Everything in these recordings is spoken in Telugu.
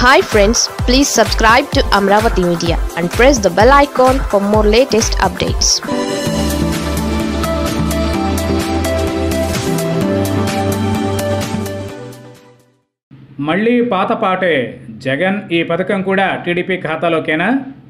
hi friends please subscribe to Amaravati media and press the bell icon for more latest updates మళ్ళీ పాత పాటే జగన్ ఈ పథకం కూడా టీడీపీ ఖాతాలోకేనా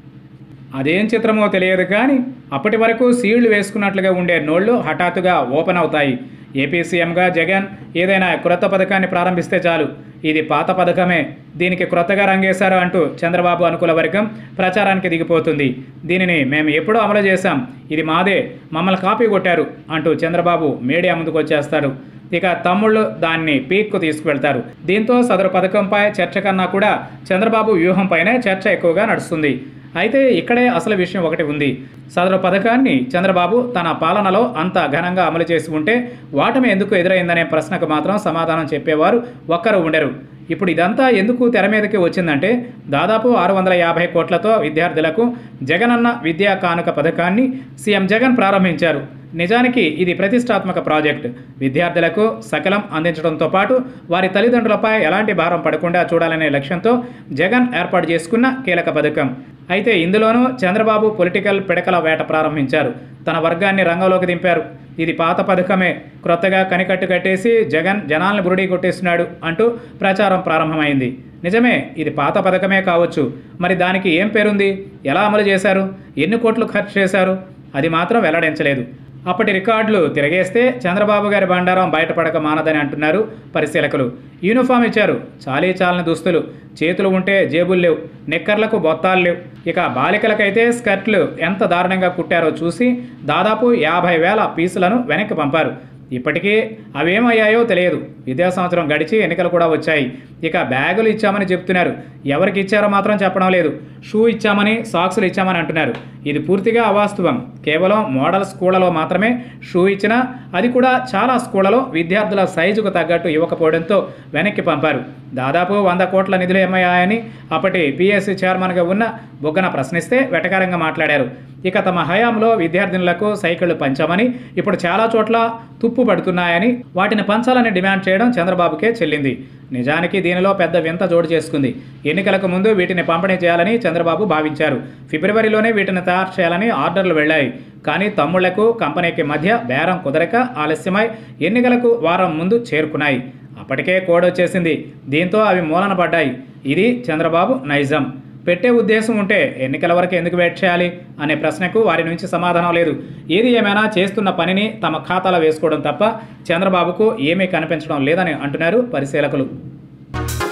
అదేం చిత్రమో తెలియదు కానీ అప్పటి వరకు సీళ్లు వేసుకున్నట్లుగా ఉండే నోళ్లు హఠాత్తుగా ఓపెన్ అవుతాయి ఏపీ సీఎంగా జగన్ ఏదైనా క్రొత్త పథకాన్ని ప్రారంభిస్తే చాలు ఇది పాత పథకమే దీనికి క్రొత్తగా రంగేశారు అంటూ చంద్రబాబు అనుకూల వర్గం ప్రచారానికి దిగిపోతుంది దీనిని మేము ఎప్పుడూ అమలు చేశాం ఇది మాదే మమ్మల్ని కాపీ కొట్టారు అంటూ చంద్రబాబు మీడియా ముందుకు వచ్చేస్తారు ఇక తమ్ముళ్ళు దాన్ని పీక్కు తీసుకువెళ్తారు దీంతో సదరు పథకంపై చర్చ కన్నా కూడా చంద్రబాబు వ్యూహంపైనే చర్చ ఎక్కువగా నడుస్తుంది అయితే ఇక్కడే అసలు విషయం ఒకటి ఉంది సదరు పథకాన్ని చంద్రబాబు తన పాలనలో అంత ఘనంగా అమలు చేసి ఉంటే వాటమి ఎందుకు ఎదురైందనే ప్రశ్నకు మాత్రం సమాధానం చెప్పేవారు ఒక్కరు ఉండరు ఇప్పుడు ఇదంతా ఎందుకు తెర మీదకి వచ్చిందంటే దాదాపు ఆరు వందల యాభై కోట్లతో విద్యార్థులకు జగనన్న విద్యా కానుక పథకాన్ని సీఎం జగన్ ప్రారంభించారు నిజానికి ఇది ప్రతిష్టాత్మక ప్రాజెక్ట్ విద్యార్థులకు సకలం అందించడంతో పాటు వారి తల్లిదండ్రులపై ఎలాంటి భారం పడకుండా చూడాలనే లక్ష్యంతో జగన్ ఏర్పాటు చేసుకున్న కీలక పథకం అయితే ఇందులోనూ చంద్రబాబు పొలిటికల్ పిడకల వేట ప్రారంభించారు తన వర్గాన్ని రంగంలోకి దింపారు ఇది పాత పథకమే క్రొత్తగా కనికట్టు కట్టేసి జగన్ జనాల్ని బురుడీ కొట్టేస్తున్నాడు అంటూ ప్రచారం ప్రారంభమైంది నిజమే ఇది పాత పథకమే కావచ్చు మరి దానికి ఏం పేరుంది ఎలా అమలు చేశారు ఎన్ని కోట్లు ఖర్చు చేశారు అది మాత్రం వెల్లడించలేదు అప్పటి రికార్డులు తిరగేస్తే చంద్రబాబు గారి బండారం బయటపడక మానదని అంటున్నారు పరిశీలకులు యూనిఫామ్ ఇచ్చారు చాలీ చాలని దుస్తులు చేతులు ఉంటే జేబులు లేవు నిక్కర్లకు బొత్తాలు లేవు ఇక బాలికలకైతే స్కర్ట్లు ఎంత దారుణంగా కుట్టారో చూసి దాదాపు యాభై వేల పీసులను వెనక్కి పంపారు ఇప్పటికీ అవేమయ్యాయో తెలియదు విద్యా సంవత్సరం గడిచి ఎన్నికలు కూడా వచ్చాయి ఇక బ్యాగులు ఇచ్చామని చెప్తున్నారు ఎవరికి ఇచ్చారో మాత్రం చెప్పడం లేదు షూ ఇచ్చామని సాక్సులు ఇచ్చామని అంటున్నారు ఇది పూర్తిగా అవాస్తవం కేవలం మోడల్ స్కూళ్లలో మాత్రమే షూ ఇచ్చినా అది కూడా చాలా స్కూళ్లలో విద్యార్థుల సైజుకు తగ్గట్టు ఇవ్వకపోవడంతో వెనక్కి పంపారు దాదాపు వంద కోట్ల నిధులు ఏమయ్యాయని అప్పటి పిఎస్సి చైర్మన్గా ఉన్న బుగ్గన ప్రశ్నిస్తే వెటకారంగా మాట్లాడారు ఇక తమ హయాంలో విద్యార్థినులకు సైకిళ్లు పంచామని ఇప్పుడు చాలా చోట్ల తుప్పు పడుతున్నాయని వాటిని పంచాలని డిమాండ్ చేయడం చంద్రబాబుకే చెల్లింది నిజానికి దీనిలో పెద్ద వింత జోడు చేసుకుంది ఎన్నికలకు ముందు వీటిని పంపిణీ చేయాలని చంద్రబాబు భావించారు ఫిబ్రవరిలోనే వీటిని తయారు చేయాలని ఆర్డర్లు వెళ్ళాయి కానీ తమ్ముళ్లకు కంపెనీకి మధ్య బేరం కుదరక ఆలస్యమై ఎన్నికలకు వారం ముందు చేరుకున్నాయి అప్పటికే కోడ్ వచ్చేసింది దీంతో అవి మూలన పడ్డాయి ఇది చంద్రబాబు నైజం పెట్టే ఉద్దేశం ఉంటే ఎన్నికల వరకు ఎందుకు వెయిట్ చేయాలి అనే ప్రశ్నకు వారి నుంచి సమాధానం లేదు ఏది ఏమైనా చేస్తున్న పనిని తమ ఖాతాలో వేసుకోవడం తప్ప చంద్రబాబుకు ఏమీ కనిపించడం లేదని అంటున్నారు పరిశీలకులు